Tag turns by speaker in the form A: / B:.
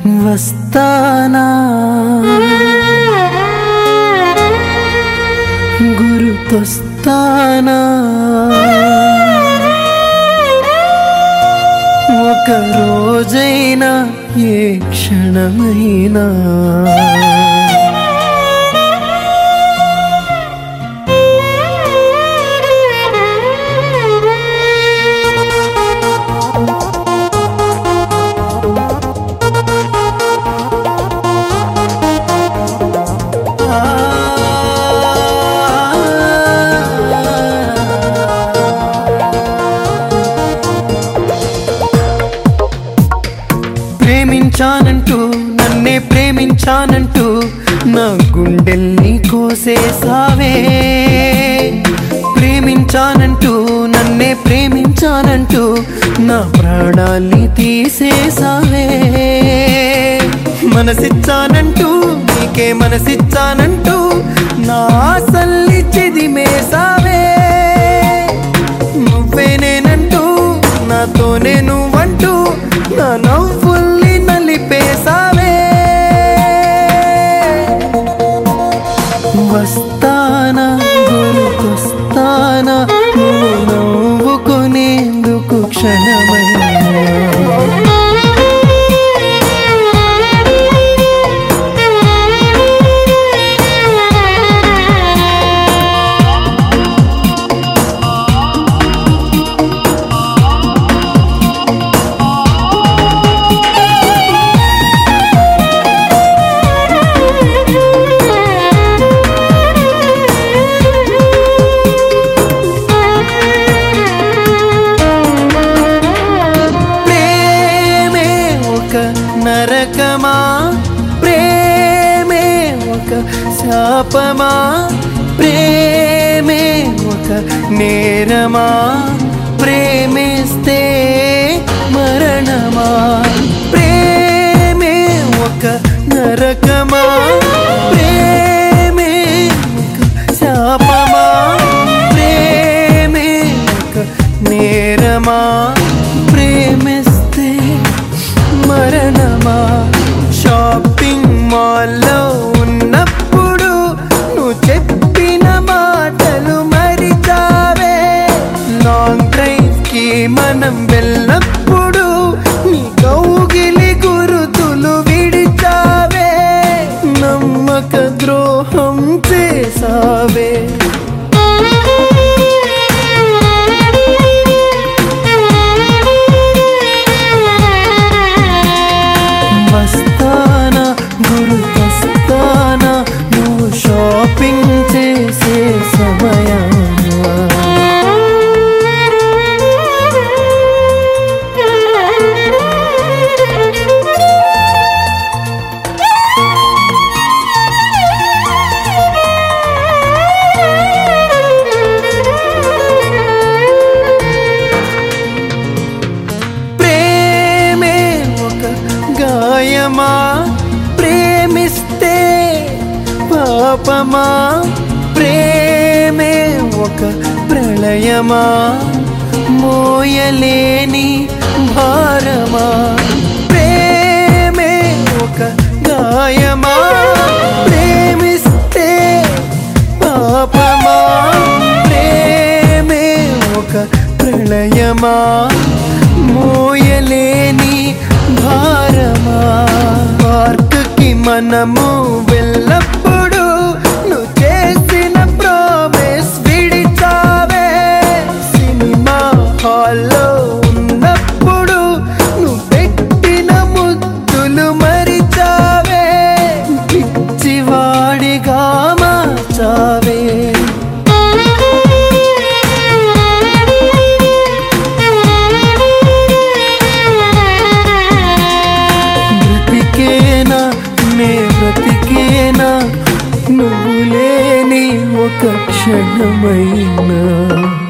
A: వస్తానా గురుతొస్తానా ఒక రోజైనా ఏ క్షణమైనా ప్రేమించానంటూ నన్నే ప్రేమించానంటూ నా గుండెల్ని కోసేసావే ప్రేమించానంటూ నన్నే ప్రేమించానంటూ నా ప్రాణాల్ని తీసేసావే మనసిచ్చానంటూ నీకే మనసిచ్చానంటూ నా ఆశల్ని చెదిమేసావే నువ్వే నేనంటూ నాతోనే నువ్వంటూ నా నవ్వుల్ని నలిపేసావే వస్తానా గురుకొస్తానా నువ్వు నవ్వుకునేందుకు క్షణమైనా ప్రేమే ఒక నరకమా ప్రేమే ఒక శాపమా ప్రేమే ఒక నేరమా ప్రేమిస్తే మరణమా ప్రేమే ఒక నరకమా ప్రేమే ఒక శాపమా ప్రేమే ఒక నేరమా ప్రేమిస్తే మరణమా షాపింగ్ మాల్లో ఉన్నప్పుడు నువ్వు చెప్పిన మాటలు మరిచావే లాంగ్ డ్రైవ్ కి మనం వెళ్ళప్పుడు నీ కౌగిలి గురుతులు విడిచావే నమ్మక ద్రోహం చేసావే వస్తానా గురుకొస్తానా నువ్వు షాపింగ్ చేసే సమయానా ప్రేమే ఒక గాయమా ప్రేమిస్తే పాపమా ప్రేమే ఒక ప్రళయమా మోయలేని భారమా ప్రేమే ఒక గాయమా ప్రేమిస్తే పాపమా ప్రేమే ఒక ప్రళయమా మోయలేని భారమా పార్క్కి మనము వెళ్ళప్పుడు నువ్వు చేసిన ప్రామిస్ విడిచావే సినిమా హాల్లో ఉన్నప్పుడు నువ్వు పెట్టిన ముద్దులు మరిచావే పిచ్చివాడిగా మార్చావే బ్రతికేనా నే బ్రతికేనా నువ్వు లేని ఒక క్షణమైనా